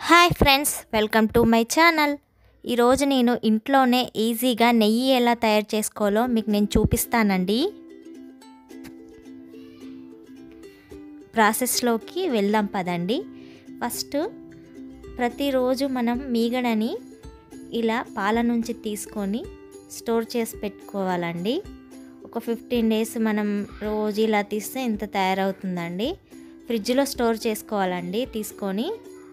hi friends welcome to my channel ఈరోజు నేను ఇంట్లోనే ఈజీగా నెయ్యి ఎలా తయారు చేసుకోవాలో మీకు నేను చూపిస్తానండి ప్రాసెస్లోకి వెళ్దాం పదండి ఫస్ట్ ప్రతిరోజు మనం మీగడని ఇలా పాల నుంచి తీసుకొని స్టోర్ చేసి పెట్టుకోవాలండి ఒక ఫిఫ్టీన్ డేస్ మనం రోజు ఇలా తీస్తే ఇంత తయారవుతుందండి ఫ్రిడ్జ్లో స్టోర్ చేసుకోవాలండి తీసుకొని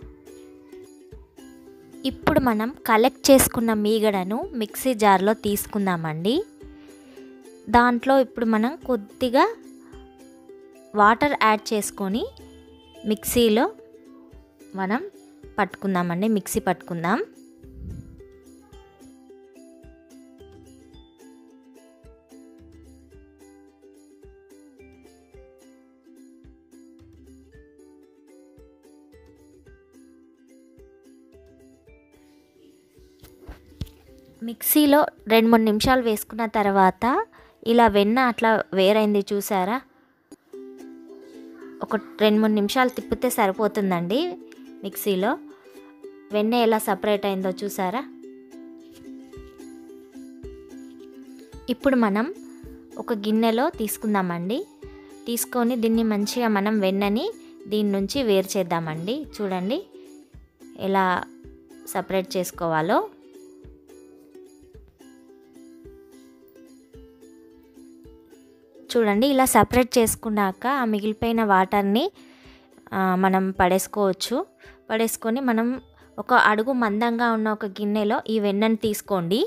ఇప్పుడు మనం కలెక్ట్ చేసుకున్న మీగడను మిక్సీ జార్లో తీసుకుందామండి దాంట్లో ఇప్పుడు మనం కొద్దిగా వాటర్ యాడ్ చేసుకొని మిక్సీలో మనం పట్టుకుందామండి మిక్సీ పట్టుకుందాం మిక్సీలో రెండు మూడు నిమిషాలు వేసుకున్న తర్వాత ఇలా వెన్న అట్లా వేరైంది చూసారా ఒక రెండు మూడు నిమిషాలు తిప్పితే సరిపోతుందండి మిక్సీలో వెన్న ఎలా సపరేట్ అయిందో చూసారా ఇప్పుడు మనం ఒక గిన్నెలో తీసుకుందామండి తీసుకొని దీన్ని మంచిగా మనం వెన్నని దీని నుంచి వేరు చేద్దామండి చూడండి ఎలా సపరేట్ చేసుకోవాలో చూడండి ఇలా సపరేట్ చేసుకున్నాక ఆ మిగిలిపోయిన వాటర్ని మనం పడేసుకోవచ్చు పడేసుకొని మనం ఒక అడుగు మందంగా ఉన్న ఒక గిన్నెలో ఈ వెన్నను తీసుకోండి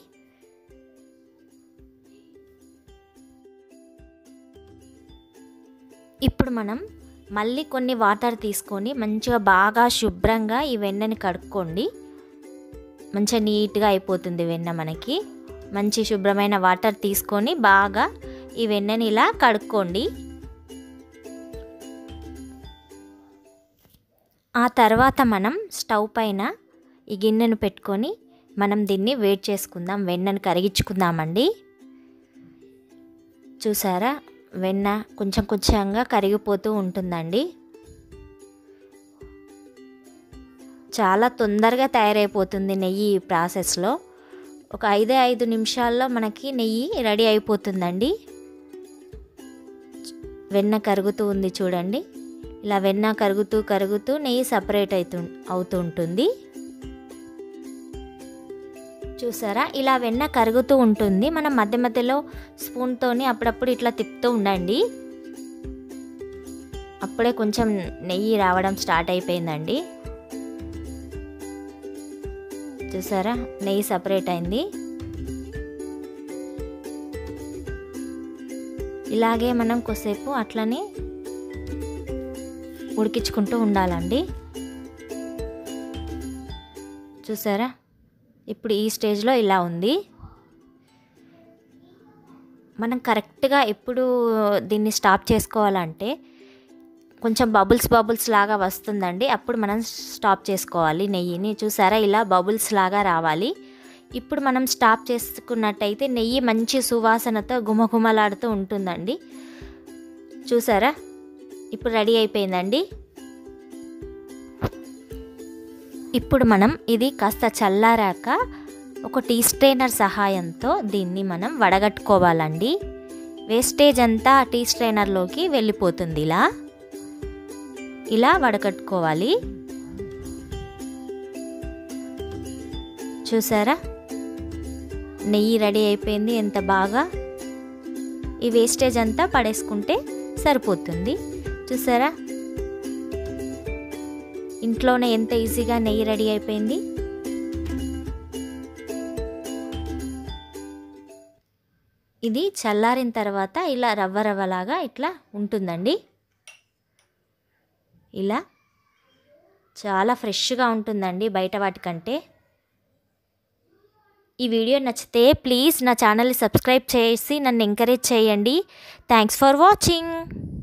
ఇప్పుడు మనం మళ్ళీ కొన్ని వాటర్ తీసుకొని మంచిగా బాగా శుభ్రంగా ఈ వెన్నని కడుక్కోండి మంచిగా నీట్గా అయిపోతుంది వెన్న మనకి మంచి శుభ్రమైన వాటర్ తీసుకొని బాగా ఈ వెన్నని ఇలా కడుక్కోండి ఆ తర్వాత మనం స్టవ్ పైన ఈ గిన్నెను పెట్టుకొని మనం దీన్ని వేడి చేసుకుందాం వెన్నను కరిగించుకుందామండి చూసారా వెన్న కొంచెం కొంచెంగా కరిగిపోతూ ఉంటుందండి చాలా తొందరగా తయారైపోతుంది నెయ్యి ఈ ప్రాసెస్లో ఒక ఐదే ఐదు నిమిషాల్లో మనకి నెయ్యి రెడీ అయిపోతుందండి వెన్న కరుగుతూ ఉంది చూడండి ఇలా వెన్న కరుగుతూ కరుగుతూ నెయ్యి సపరేట్ అవుతూ అవుతూ ఉంటుంది చూసారా ఇలా వెన్న కరుగుతూ ఉంటుంది మనం మధ్య మధ్యలో స్పూన్తోని అప్పుడప్పుడు ఇట్లా తిప్పుతూ ఉండండి అప్పుడే కొంచెం నెయ్యి రావడం స్టార్ట్ అయిపోయిందండి చూసారా నెయ్యి సపరేట్ అయింది ఇలాగే మనం కొద్దిసేపు అట్లనే ఉడికించుకుంటూ ఉండాలండి చూసారా ఇప్పుడు ఈ స్టేజ్లో ఇలా ఉంది మనం కరెక్ట్గా ఎప్పుడు దీన్ని స్టాప్ చేసుకోవాలంటే కొంచెం బబుల్స్ బబుల్స్ లాగా వస్తుందండి అప్పుడు మనం స్టాప్ చేసుకోవాలి నెయ్యిని చూసారా ఇలా బబుల్స్ లాగా రావాలి ఇప్పుడు మనం స్టాప్ చేసుకున్నట్టయితే నెయ్యి మంచి సువాసనతో గుమగుమలాడుతూ ఉంటుందండి చూసారా ఇప్పుడు రెడీ అయిపోయిందండి ఇప్పుడు మనం ఇది కాస్త చల్లారాక ఒక టీ స్ట్రైనర్ సహాయంతో దీన్ని మనం వడగట్టుకోవాలండి వేస్టేజ్ అంతా ఆ టీ స్ట్రైనర్లోకి వెళ్ళిపోతుంది ఇలా ఇలా వడకట్టుకోవాలి చూసారా నెయ్యి రెడీ అయిపోయింది ఎంత బాగా ఈ వేస్టేజ్ అంతా పడేసుకుంటే సరిపోతుంది చూసారా ఇంట్లోనే ఎంత ఈజీగా నెయ్యి రెడీ అయిపోయింది ఇది చల్లారిన తర్వాత ఇలా రవ్వ రవ్వలాగా ఇట్లా ఉంటుందండి ఇలా చాలా ఫ్రెష్గా ఉంటుందండి బయట వాటికంటే ఈ వీడియో నచ్చితే ప్లీజ్ నా ఛానల్ని సబ్స్క్రైబ్ చేసి నన్ను ఎంకరేజ్ చేయండి థ్యాంక్స్ ఫర్ వాచింగ్